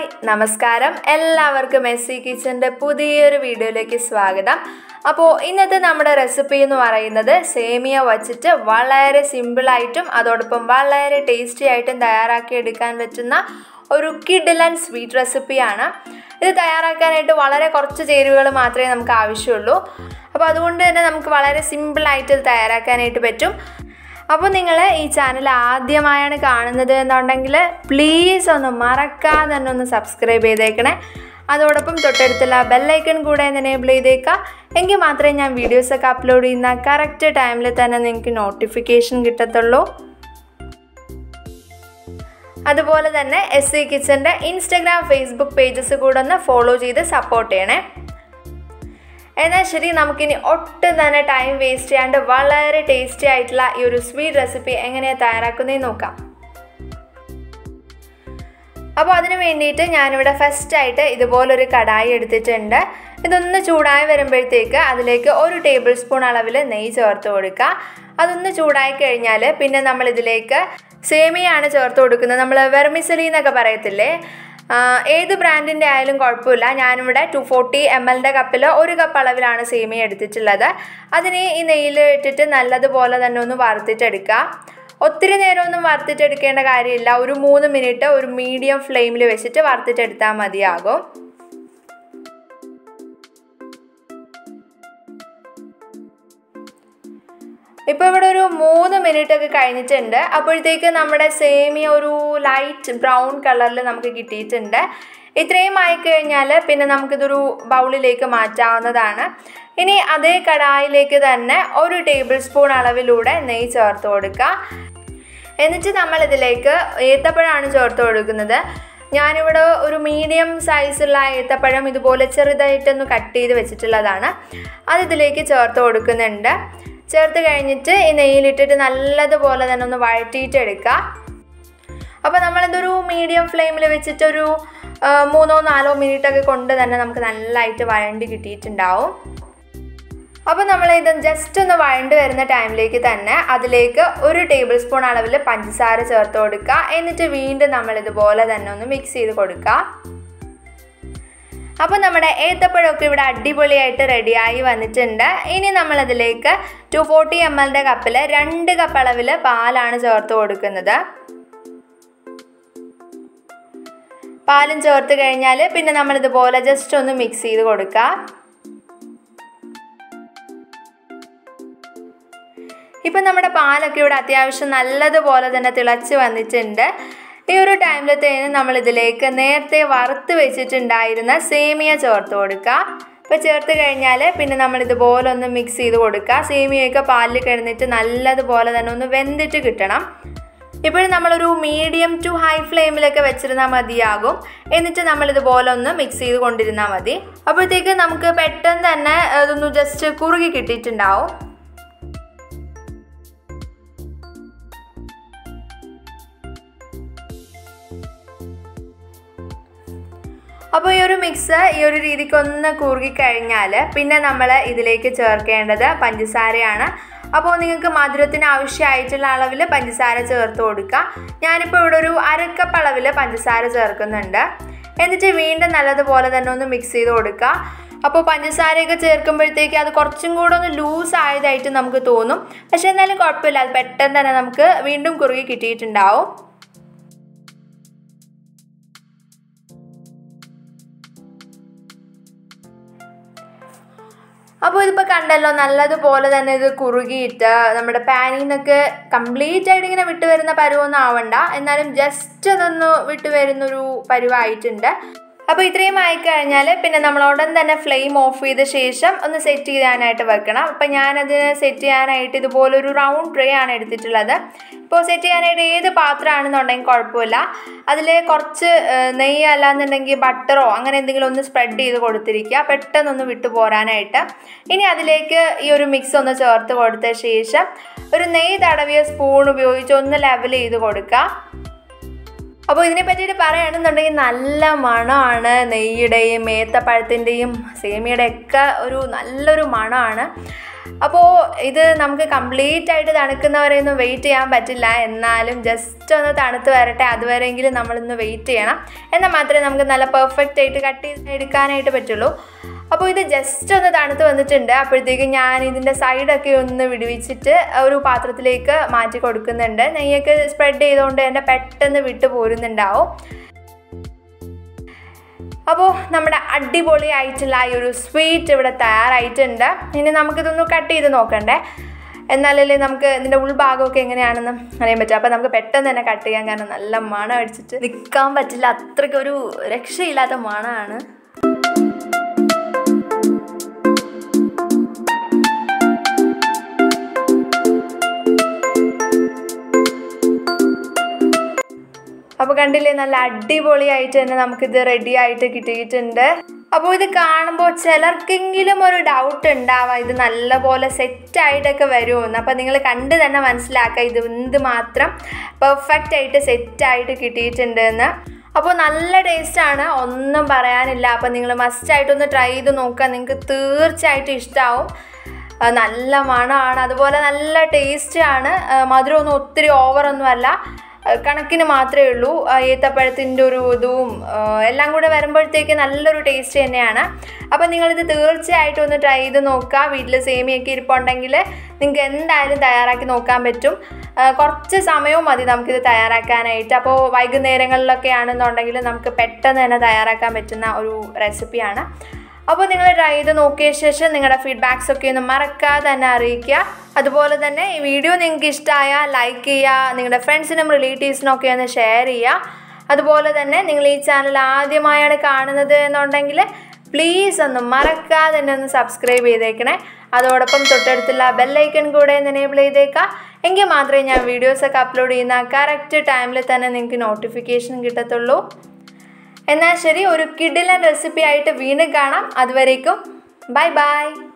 നമസ്കാരം എല്ലാവർക്കും S C കിച്ചൻ്റെ പുതിയൊരു വീഡിയോയിലേക്ക് സ്വാഗതം അപ്പോൾ ഇന്നത്തെ നമ്മുടെ റെസിപ്പി എന്ന് പറയുന്നത് സേമിയ വച്ചിട്ട് വളരെ സിമ്പിളായിട്ടും അതോടൊപ്പം വളരെ ടേസ്റ്റി ആയിട്ടും തയ്യാറാക്കി എടുക്കാൻ പറ്റുന്ന ഒരു കിഡിലൻ സ്വീറ്റ് റെസിപ്പിയാണ് ഇത് തയ്യാറാക്കാനായിട്ട് വളരെ കുറച്ച് ചേരുവകൾ മാത്രമേ നമുക്ക് ആവശ്യമുള്ളൂ അപ്പോൾ അതുകൊണ്ട് തന്നെ നമുക്ക് വളരെ സിമ്പിളായിട്ട് ഇത് തയ്യാറാക്കാനായിട്ട് പറ്റും അപ്പോൾ നിങ്ങൾ ഈ ചാനൽ ആദ്യമായാണ് കാണുന്നത് എന്നുണ്ടെങ്കിൽ പ്ലീസ് ഒന്ന് മറക്കാതെ തന്നെ ഒന്ന് സബ്സ്ക്രൈബ് ചെയ്തേക്കണേ അതോടൊപ്പം തൊട്ടടുത്തുള്ള ബെല്ലൈക്കൺ കൂടെ ഒന്ന് എനേബിൾ ചെയ്തേക്കാം എങ്കിൽ മാത്രമേ ഞാൻ വീഡിയോസൊക്കെ അപ്ലോഡ് ചെയ്യുന്ന കറക്റ്റ് ടൈമിൽ തന്നെ നിങ്ങൾക്ക് നോട്ടിഫിക്കേഷൻ കിട്ടത്തുള്ളൂ അതുപോലെ തന്നെ എസ് സി കിച്ചൻ്റെ ഇൻസ്റ്റഗ്രാം ഫേസ്ബുക്ക് പേജസ് കൂടെ ഒന്ന് ഫോളോ ചെയ്ത് സപ്പോർട്ട് ചെയ്യണേ എന്നാൽ ശരി നമുക്കിനി ഒട്ടും തന്നെ ടൈം വേസ്റ്റ് ചെയ്യാണ്ട് വളരെ ടേസ്റ്റി ആയിട്ടുള്ള ഈ ഒരു സ്വീറ്റ് റെസിപ്പി എങ്ങനെയാണ് തയ്യാറാക്കുന്നതെന്ന് നോക്കാം അപ്പോൾ അതിന് വേണ്ടിയിട്ട് ഞാനിവിടെ ഫസ്റ്റായിട്ട് ഇതുപോലൊരു കടായി എടുത്തിട്ടുണ്ട് ഇതൊന്ന് ചൂടായി വരുമ്പോഴത്തേക്ക് അതിലേക്ക് ഒരു ടേബിൾ സ്പൂൺ അളവിൽ നെയ്യ് ചേർത്ത് കൊടുക്കുക അതൊന്ന് ചൂടായി കഴിഞ്ഞാൽ പിന്നെ നമ്മൾ ഇതിലേക്ക് സേമിയാണ് ചേർത്ത് കൊടുക്കുന്നത് നമ്മൾ വെർമിസലി എന്നൊക്കെ പറയത്തില്ലേ ഏത് ബ്രാൻഡിൻ്റെ ആയാലും കുഴപ്പമില്ല ഞാനിവിടെ ടു ഫോർട്ടി എം എല്ലിൻ്റെ കപ്പിൽ ഒരു കപ്പ് അളവിലാണ് സേമിയ എടുത്തിട്ടുള്ളത് അതിനെ ഈ നെയ്യിൽ ഇട്ടിട്ട് നല്ലതുപോലെ തന്നെ ഒന്ന് വറുത്തിട്ടെടുക്കുക ഒത്തിരി നേരമൊന്നും വറുത്തിട്ടെടുക്കേണ്ട കാര്യമില്ല ഒരു മൂന്ന് മിനിറ്റ് ഒരു മീഡിയം ഫ്ലെയിമിൽ വെച്ചിട്ട് വറുത്തിട്ടെടുത്താൽ മതിയാകും ഇപ്പോൾ ഇവിടെ ഒരു മൂന്ന് മിനിറ്റ് ഒക്കെ കഴിഞ്ഞിട്ടുണ്ട് അപ്പോഴത്തേക്ക് നമ്മുടെ സേമിയ ഒരു ലൈറ്റ് ബ്രൗൺ കളറിൽ നമുക്ക് കിട്ടിയിട്ടുണ്ട് ഇത്രയും ആയിക്കഴിഞ്ഞാൽ പിന്നെ നമുക്കിതൊരു ബൗളിലേക്ക് മാറ്റാവുന്നതാണ് ഇനി അതേ കടായിലേക്ക് തന്നെ ഒരു ടേബിൾ സ്പൂൺ അളവിലൂടെ നെയ്യ് ചേർത്ത് കൊടുക്കുക എന്നിട്ട് നമ്മൾ ഇതിലേക്ക് ഏത്തപ്പഴമാണ് ചേർത്ത് കൊടുക്കുന്നത് ഞാനിവിടെ ഒരു മീഡിയം സൈസുള്ള ഏത്തപ്പഴം ഇതുപോലെ ചെറുതായിട്ടൊന്ന് കട്ട് ചെയ്ത് വെച്ചിട്ടുള്ളതാണ് അത് ഇതിലേക്ക് ചേർത്ത് കൊടുക്കുന്നുണ്ട് ചേർത്ത് കഴിഞ്ഞിട്ട് ഈ നെയ്യിലിട്ടിട്ട് നല്ലതുപോലെ തന്നെ ഒന്ന് വഴറ്റിയിട്ടെടുക്കുക അപ്പോൾ നമ്മളിതൊരു മീഡിയം ഫ്ലെയിമിൽ വെച്ചിട്ടൊരു മൂന്നോ നാലോ മിനിറ്റൊക്കെ കൊണ്ട് തന്നെ നമുക്ക് നല്ലതായിട്ട് വഴണ്ടി കിട്ടിയിട്ടുണ്ടാവും അപ്പോൾ നമ്മൾ ഇത് ജസ്റ്റ് ഒന്ന് വഴണ്ട് വരുന്ന ടൈമിലേക്ക് തന്നെ അതിലേക്ക് ഒരു ടേബിൾ സ്പൂൺ അളവിൽ പഞ്ചസാര ചേർത്ത് കൊടുക്കുക എന്നിട്ട് വീണ്ടും നമ്മൾ ഇതുപോലെ തന്നെ ഒന്ന് മിക്സ് ചെയ്ത് കൊടുക്കുക അപ്പോൾ നമ്മുടെ ഏത്തപ്പഴമൊക്കെ ഇവിടെ അടിപൊളിയായിട്ട് റെഡിയായി വന്നിട്ടുണ്ട് ഇനി നമ്മളതിലേക്ക് ടു ഫോർട്ടി എം എല്ലിൻ്റെ കപ്പിൽ രണ്ട് കപ്പ് അളവിൽ പാലാണ് ചേർത്ത് കൊടുക്കുന്നത് പാലും ചേർത്ത് കഴിഞ്ഞാൽ പിന്നെ നമ്മളിതുപോലെ ജസ്റ്റ് ഒന്ന് മിക്സ് ചെയ്ത് കൊടുക്കുക ഇപ്പം നമ്മുടെ പാലൊക്കെ ഇവിടെ അത്യാവശ്യം നല്ലതുപോലെ തന്നെ തിളച്ച് വന്നിട്ടുണ്ട് ഈ ഒരു ടൈമിലത്തേന് നമ്മൾ ഇതിലേക്ക് നേരത്തെ വറുത്ത് വെച്ചിട്ടുണ്ടായിരുന്ന സേമിയ ചേർത്ത് കൊടുക്കുക അപ്പോൾ ചേർത്ത് കഴിഞ്ഞാൽ പിന്നെ നമ്മൾ ഇതുപോലെ ഒന്ന് മിക്സ് ചെയ്ത് കൊടുക്കുക സേമിയയൊക്കെ പാലിൽ കിടന്നിട്ട് നല്ലതുപോലെ തന്നെ ഒന്ന് വെന്തിട്ട് കിട്ടണം ഇപ്പോഴും നമ്മളൊരു മീഡിയം ടു ഹൈ ഫ്ലെയിമിലൊക്കെ വെച്ചിരുന്നാൽ മതിയാകും എന്നിട്ട് നമ്മൾ ഇതുപോലെ ഒന്ന് മിക്സ് ചെയ്ത് കൊണ്ടിരുന്നാൽ മതി അപ്പോഴത്തേക്ക് നമുക്ക് പെട്ടെന്ന് തന്നെ അതൊന്ന് ജസ്റ്റ് കുറുകി കിട്ടിയിട്ടുണ്ടാവും അപ്പോൾ ഈ ഒരു മിക്സ് ഈ ഒരു രീതിക്ക് ഒന്ന് കുറുകി കഴിഞ്ഞാൽ പിന്നെ നമ്മൾ ഇതിലേക്ക് ചേർക്കേണ്ടത് പഞ്ചസാരയാണ് അപ്പോൾ നിങ്ങൾക്ക് മധുരത്തിന് ആവശ്യമായിട്ടുള്ള അളവിൽ പഞ്ചസാര ചേർത്ത് കൊടുക്കുക ഞാനിപ്പോൾ ഇവിടെ ഒരു അരക്കപ്പ് അളവിൽ പഞ്ചസാര ചേർക്കുന്നുണ്ട് എന്നിട്ട് വീണ്ടും നല്ലതുപോലെ തന്നെ ഒന്ന് മിക്സ് ചെയ്ത് കൊടുക്കുക അപ്പോൾ പഞ്ചസാരയൊക്കെ ചേർക്കുമ്പോഴത്തേക്ക് അത് കുറച്ചും കൂടെ ഒന്ന് ലൂസ് ആയതായിട്ട് നമുക്ക് തോന്നും പക്ഷേ എന്നാലും കുഴപ്പമില്ല അത് പെട്ടെന്ന് തന്നെ നമുക്ക് വീണ്ടും കുറുകി കിട്ടിയിട്ടുണ്ടാവും അപ്പോൾ ഇതിപ്പോൾ കണ്ടല്ലോ നല്ലതുപോലെ തന്നെ ഇത് കുറുകിയിട്ട് നമ്മുടെ പാനിൽ നിന്നൊക്കെ കംപ്ലീറ്റ് ആയിട്ട് ഇങ്ങനെ വിട്ട് വരുന്ന പരുവൊന്നും ആവണ്ട എന്നാലും ജസ്റ്റ് അതൊന്ന് വിട്ട് വരുന്നൊരു പരുവായിട്ടുണ്ട് അപ്പോൾ ഇത്രയും ആയിക്കഴിഞ്ഞാൽ പിന്നെ നമ്മൾ ഉടൻ തന്നെ ഫ്ലെയിം ഓഫ് ചെയ്ത ശേഷം ഒന്ന് സെറ്റ് ചെയ്യാനായിട്ട് വെക്കണം അപ്പം ഞാനതിന് സെറ്റ് ചെയ്യാനായിട്ട് ഇതുപോലൊരു റൗണ്ട് ട്രേ ആണ് എടുത്തിട്ടുള്ളത് ഇപ്പോൾ സെറ്റ് ചെയ്യാനായിട്ട് ഏത് പാത്രമാണെന്നുണ്ടെങ്കിൽ കുഴപ്പമില്ല അതിൽ കുറച്ച് നെയ്യ് അല്ലാന്നുണ്ടെങ്കിൽ ബട്ടറോ അങ്ങനെ എന്തെങ്കിലും ഒന്ന് സ്പ്രെഡ് ചെയ്ത് കൊടുത്തിരിക്കുക പെട്ടെന്നൊന്ന് വിട്ടു പോരാനായിട്ട് ഇനി അതിലേക്ക് ഈ ഒരു മിക്സ് ഒന്ന് ചേർത്ത് കൊടുത്ത ശേഷം ഒരു നെയ്യ് തടവിയ സ്പൂൺ ഉപയോഗിച്ച് ഒന്ന് ലെവൽ ചെയ്ത് കൊടുക്കുക അപ്പോൾ ഇതിനെ പറ്റിയിട്ട് പറയുകയാണെന്നുണ്ടെങ്കിൽ നല്ല മണമാണ് നെയ്യുടെയും ഏത്തപ്പഴത്തിൻ്റെയും സേമിയുടെ ഒക്കെ ഒരു നല്ലൊരു മണമാണ് അപ്പോൾ ഇത് നമുക്ക് കംപ്ലീറ്റ് ആയിട്ട് തണുക്കുന്നവരെയൊന്നും വെയിറ്റ് ചെയ്യാൻ പറ്റില്ല എന്നാലും ജസ്റ്റ് ഒന്ന് തണുത്ത് വരട്ടെ അതുവരെയെങ്കിലും നമ്മളൊന്ന് വെയിറ്റ് ചെയ്യണം എന്നാൽ മാത്രമേ നമുക്ക് നല്ല പെർഫെക്റ്റ് ആയിട്ട് കട്ട് ചെയ്ത് എടുക്കാനായിട്ട് പറ്റുള്ളൂ അപ്പോൾ ഇത് ജസ്റ്റ് ഒന്ന് തണുത്ത് വന്നിട്ടുണ്ട് അപ്പോഴത്തേക്ക് ഞാൻ ഇതിൻ്റെ സൈഡൊക്കെ ഒന്ന് വിടുവിച്ചിട്ട് ഒരു പാത്രത്തിലേക്ക് മാറ്റി കൊടുക്കുന്നുണ്ട് നെയ്യൊക്കെ സ്പ്രെഡ് ചെയ്തുകൊണ്ട് തന്നെ പെട്ടെന്ന് വിട്ട് പോരുന്നുണ്ടാവും അപ്പോൾ നമ്മുടെ അടിപൊളി ആയിട്ടുള്ള ഈ ഒരു സ്വീറ്റ് ഇവിടെ തയ്യാറായിട്ടുണ്ട് ഇനി നമുക്കിതൊന്ന് കട്ട് ചെയ്ത് നോക്കണ്ടേ എന്നാലല്ലേ നമുക്ക് ഇതിൻ്റെ ഉൾഭാഗമൊക്കെ എങ്ങനെയാണെന്ന് അറിയാൻ പറ്റും അപ്പോൾ നമുക്ക് പെട്ടെന്ന് തന്നെ കട്ട് ചെയ്യാൻ കാരണം നല്ല മണം അടിച്ചിട്ട് നിൽക്കാൻ പറ്റില്ല അത്രയ്ക്കൊരു രക്ഷയില്ലാത്ത മണമാണ് അപ്പോൾ കണ്ടില്ലേ നല്ല അടിപൊളിയായിട്ട് തന്നെ നമുക്കിത് റെഡി ആയിട്ട് കിട്ടിയിട്ടുണ്ട് അപ്പോൾ ഇത് കാണുമ്പോൾ ചിലർക്കെങ്കിലും ഒരു ഡൗട്ട് ഉണ്ടാവാം ഇത് നല്ലപോലെ സെറ്റായിട്ടൊക്കെ വരുമെന്ന് അപ്പോൾ നിങ്ങൾ കണ്ട് തന്നെ മനസ്സിലാക്കുക ഇത് എന്ത് മാത്രം പെർഫെക്റ്റ് ആയിട്ട് സെറ്റായിട്ട് കിട്ടിയിട്ടുണ്ട് എന്ന് അപ്പോൾ നല്ല ടേസ്റ്റാണ് ഒന്നും പറയാനില്ല അപ്പോൾ നിങ്ങൾ മസ്റ്റായിട്ടൊന്ന് ട്രൈ ചെയ്ത് നോക്കുക നിങ്ങൾക്ക് തീർച്ചയായിട്ടും ഇഷ്ടമാവും നല്ല മണമാണ് അതുപോലെ നല്ല ടേസ്റ്റാണ് മധുരമൊന്നും ഒത്തിരി ഓവറൊന്നുമല്ല കണക്കിന് മാത്രമേ ഉള്ളൂ ഏത്തപ്പഴത്തിൻ്റെ ഒരു ഇതും എല്ലാം കൂടെ വരുമ്പോഴത്തേക്ക് നല്ലൊരു ടേസ്റ്റ് തന്നെയാണ് അപ്പോൾ നിങ്ങളിത് തീർച്ചയായിട്ടും ഒന്ന് ട്രൈ ചെയ്ത് നോക്കുക വീട്ടിൽ സേമിയൊക്കെ ഇരിപ്പുണ്ടെങ്കിൽ നിങ്ങൾക്ക് എന്തായാലും തയ്യാറാക്കി നോക്കാൻ പറ്റും കുറച്ച് സമയവും മതി നമുക്കിത് തയ്യാറാക്കാനായിട്ട് അപ്പോൾ വൈകുന്നേരങ്ങളിലൊക്കെ ആണെന്നുണ്ടെങ്കിൽ നമുക്ക് പെട്ടെന്ന് തന്നെ തയ്യാറാക്കാൻ പറ്റുന്ന ഒരു റെസിപ്പിയാണ് അപ്പോൾ നിങ്ങൾ ട്രൈ ചെയ്ത് നോക്കിയ ശേഷം നിങ്ങളുടെ ഫീഡ്ബാക്സ് ഒക്കെ ഒന്ന് മറക്കാതെ തന്നെ അറിയിക്കുക അതുപോലെ തന്നെ ഈ വീഡിയോ നിങ്ങൾക്ക് ഇഷ്ടമായാൽ ലൈക്ക് ചെയ്യുക നിങ്ങളുടെ ഫ്രണ്ട്സിനും റിലേറ്റീവ്സിനും ഒക്കെ ഒന്ന് ഷെയർ ചെയ്യുക അതുപോലെ തന്നെ നിങ്ങൾ ഈ ചാനൽ ആദ്യമായാണ് കാണുന്നത് എന്നുണ്ടെങ്കിൽ പ്ലീസ് ഒന്ന് മറക്കാതെ തന്നെ ഒന്ന് സബ്സ്ക്രൈബ് ചെയ്തേക്കണേ അതോടൊപ്പം തൊട്ടടുത്തുള്ള ബെല്ലൈക്കൺ കൂടെ ഒന്ന് എനേബിൾ ചെയ്തേക്കാം എങ്കിൽ മാത്രമേ ഞാൻ വീഡിയോസൊക്കെ അപ്ലോഡ് ചെയ്യുന്ന കറക്റ്റ് ടൈമിൽ തന്നെ നിങ്ങൾക്ക് നോട്ടിഫിക്കേഷൻ കിട്ടത്തുള്ളൂ എന്നാൽ ശരി ഒരു കിഡിലൻ റെസിപ്പി ആയിട്ട് വീണ്ടും കാണാം അതുവരേക്കും ബൈ ബൈ